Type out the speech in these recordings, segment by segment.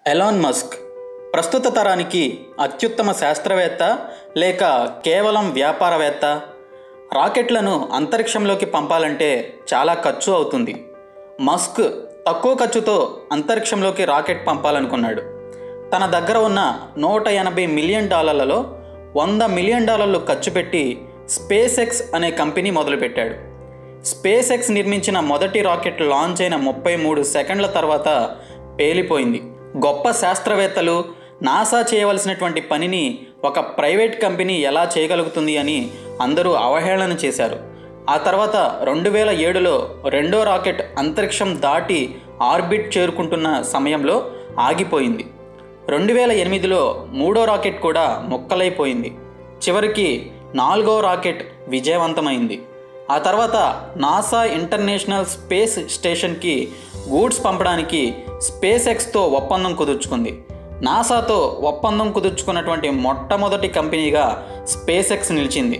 Elon Musk ప్రస్తుత తరానికి అత్యుత్తమ శాస్త్రవేత్త లేక కేవలం వ్యాపారవేత్త రాకెట్లను అంతరిక్షంలోకి పంపాలంటే చాలా ఖర్చు అవుతుంది మస్క్ తక్కువ ఖర్చుతో అంతరిక్షంలోకి రాకెట్ పంపాలనుకున్నాడు తన దగ్గర ఉన్న నూట ఎనభై మిలియన్ డాలర్లలో వంద మిలియన్ డాలర్లు ఖర్చు పెట్టి స్పేస్ ఎక్స్ అనే కంపెనీ మొదలుపెట్టాడు స్పేస్ ఎక్స్ నిర్మించిన మొదటి రాకెట్ లాంచ్ అయిన ముప్పై మూడు సెకండ్ల తర్వాత పేలిపోయింది గొప్ప శాస్త్రవేత్తలు నాసా చేయవలసినటువంటి పనిని ఒక ప్రైవేట్ కంపెనీ ఎలా చేయగలుగుతుంది అని అందరూ అవహేళన చేశారు ఆ తర్వాత రెండు వేల ఏడులో రెండో రాకెట్ అంతరిక్షం దాటి ఆర్బిట్ చేరుకుంటున్న సమయంలో ఆగిపోయింది రెండు వేల ఎనిమిదిలో మూడో రాకెట్ కూడా మొక్కలైపోయింది చివరికి నాలుగో రాకెట్ విజయవంతమైంది ఆ తర్వాత నాసా ఇంటర్నేషనల్ స్పేస్ స్టేషన్కి గూడ్స్ పంపడానికి స్పేస్ ఎక్స్తో ఒప్పందం కుదుర్చుకుంది నాసాతో ఒప్పందం కుదుర్చుకున్నటువంటి మొట్టమొదటి కంపెనీగా స్పేస్ ఎక్స్ నిలిచింది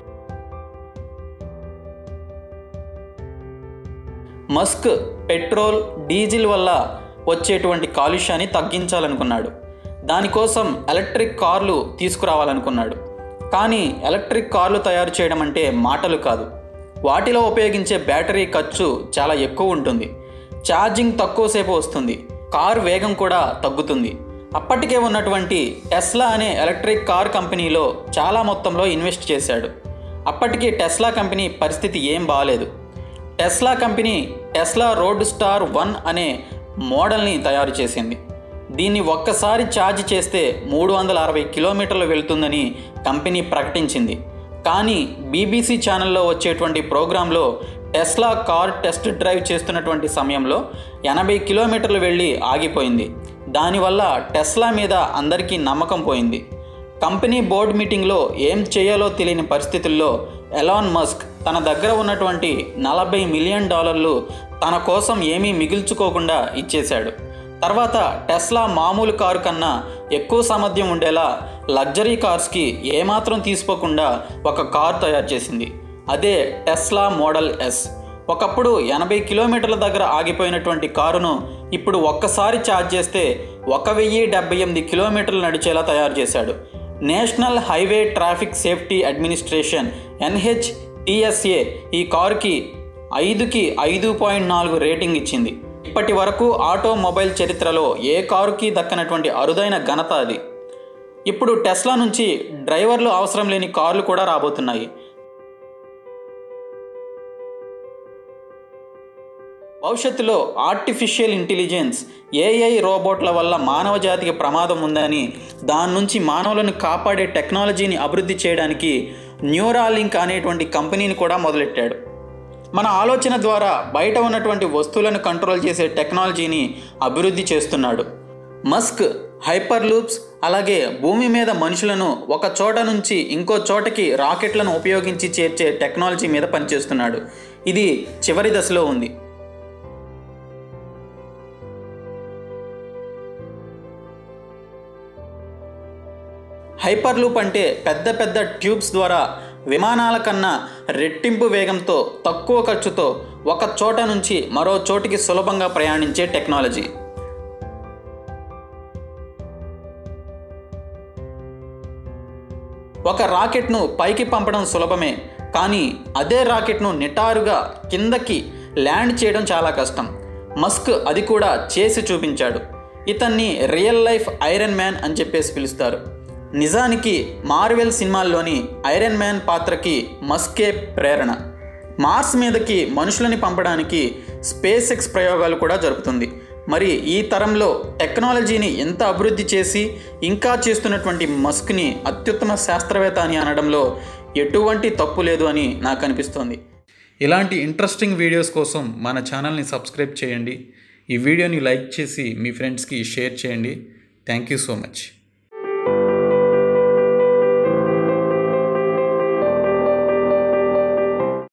మస్క్ పెట్రోల్ డీజిల్ వల్ల వచ్చేటువంటి కాలుష్యాన్ని తగ్గించాలనుకున్నాడు దానికోసం ఎలక్ట్రిక్ కార్లు తీసుకురావాలనుకున్నాడు కానీ ఎలక్ట్రిక్ కార్లు తయారు చేయడం అంటే మాటలు కాదు వాటిలో ఉపయోగించే బ్యాటరీ ఖర్చు చాలా ఎక్కువ ఉంటుంది ఛార్జింగ్ తక్కువసేపు వస్తుంది కార్ వేగం కూడా తగ్గుతుంది అప్పటికే ఉన్నటువంటి టెస్లా అనే ఎలక్ట్రిక్ కార్ కంపెనీలో చాలా మొత్తంలో ఇన్వెస్ట్ చేశాడు అప్పటికి టెస్లా కంపెనీ పరిస్థితి ఏం బాగాలేదు Tesla company Tesla roadster one అనే మోడల్ని తయారు చేసింది దీన్ని ఒక్కసారి ఛార్జ్ చేస్తే మూడు వందల అరవై కిలోమీటర్లు వెళ్తుందని కంపెనీ ప్రకటించింది కానీ బీబీసీ ఛానల్లో వచ్చేటువంటి ప్రోగ్రాంలో టెస్లా కార్ టెస్ట్ డ్రైవ్ చేస్తున్నటువంటి సమయంలో ఎనభై కిలోమీటర్లు వెళ్ళి ఆగిపోయింది దానివల్ల టెస్లా మీద అందరికీ నమ్మకం పోయింది కంపెనీ బోర్డు మీటింగ్లో ఏం చేయాలో తెలియని పరిస్థితుల్లో ఎలాన్ మస్క్ తన దగ్గర ఉన్నటువంటి నలభై మిలియన్ డాలర్లు తన కోసం ఏమీ మిగిల్చుకోకుండా ఇచ్చేశాడు తర్వాత టెస్లా మామూలు కారు కన్నా ఎక్కువ సామర్థ్యం ఉండేలా లగ్జరీ కార్స్కి ఏమాత్రం తీసుకోకుండా ఒక కారు తయారు చేసింది అదే టెస్లా మోడల్ ఎస్ ఒకప్పుడు ఎనభై కిలోమీటర్ల దగ్గర ఆగిపోయినటువంటి కారును ఇప్పుడు ఒక్కసారి ఛార్జ్ చేస్తే ఒక వెయ్యి డెబ్బై ఎనిమిది కిలోమీటర్లు నడిచేలా తయారు చేశాడు national highway traffic safety administration NHTSA ఈ కారుకి ఐదుకి ఐదు పాయింట్ నాలుగు రేటింగ్ ఇచ్చింది ఇప్పటి వరకు ఆటోమొబైల్ చరిత్రలో ఏ కారుకి దక్కనటువంటి అరుదైన ఘనత అది ఇప్పుడు టెస్లా నుంచి డ్రైవర్లు అవసరం లేని కార్లు కూడా రాబోతున్నాయి భవిష్యత్తులో ఆర్టిఫిషియల్ ఇంటెలిజెన్స్ ఏఐ రోబోట్ల వల్ల మానవ జాతికి ప్రమాదం ఉందని దాని నుంచి మానవులను కాపాడే టెక్నాలజీని అభివృద్ధి చేయడానికి న్యూరాలింక్ అనేటువంటి కంపెనీని కూడా మొదలెట్టాడు మన ఆలోచన ద్వారా బయట ఉన్నటువంటి వస్తువులను కంట్రోల్ చేసే టెక్నాలజీని అభివృద్ధి చేస్తున్నాడు మస్క్ హైపర్ లూప్స్ అలాగే భూమి మీద మనుషులను ఒక చోట నుంచి ఇంకో చోటకి రాకెట్లను ఉపయోగించి చేర్చే టెక్నాలజీ మీద పనిచేస్తున్నాడు ఇది చివరి దశలో ఉంది హైపర్ లూప్ అంటే పెద్ద పెద్ద ట్యూబ్స్ ద్వారా విమానాల కన్నా రెట్టింపు వేగంతో తక్కువ ఖర్చుతో ఒక చోట నుంచి మరో చోటికి సులభంగా ప్రయాణించే టెక్నాలజీ ఒక రాకెట్ను పైకి పంపడం సులభమే కానీ అదే రాకెట్ను నిటారుగా కిందకి ల్యాండ్ చేయడం చాలా కష్టం మస్క్ అది కూడా చేసి చూపించాడు ఇతన్ని రియల్ లైఫ్ ఐరన్ మ్యాన్ అని చెప్పేసి పిలుస్తారు నిజానికి మార్వెల్ సినిమాల్లోని ఐరన్ మ్యాన్ పాత్రకి మస్కే ప్రేరణ మార్స్ మీదకి మనుషులని పంపడానికి స్పేస్ ఎక్స్ ప్రయోగాలు కూడా జరుపుతుంది మరి ఈ తరంలో టెక్నాలజీని ఎంత అభివృద్ధి చేసి ఇంకా చేస్తున్నటువంటి మస్క్ని అత్యుత్తమ శాస్త్రవేత్త అని అనడంలో ఎటువంటి తప్పు లేదు అని నాకు అనిపిస్తోంది ఇలాంటి ఇంట్రెస్టింగ్ వీడియోస్ కోసం మన ఛానల్ని సబ్స్క్రైబ్ చేయండి ఈ వీడియోని లైక్ చేసి మీ ఫ్రెండ్స్కి షేర్ చేయండి థ్యాంక్ యూ సో మచ్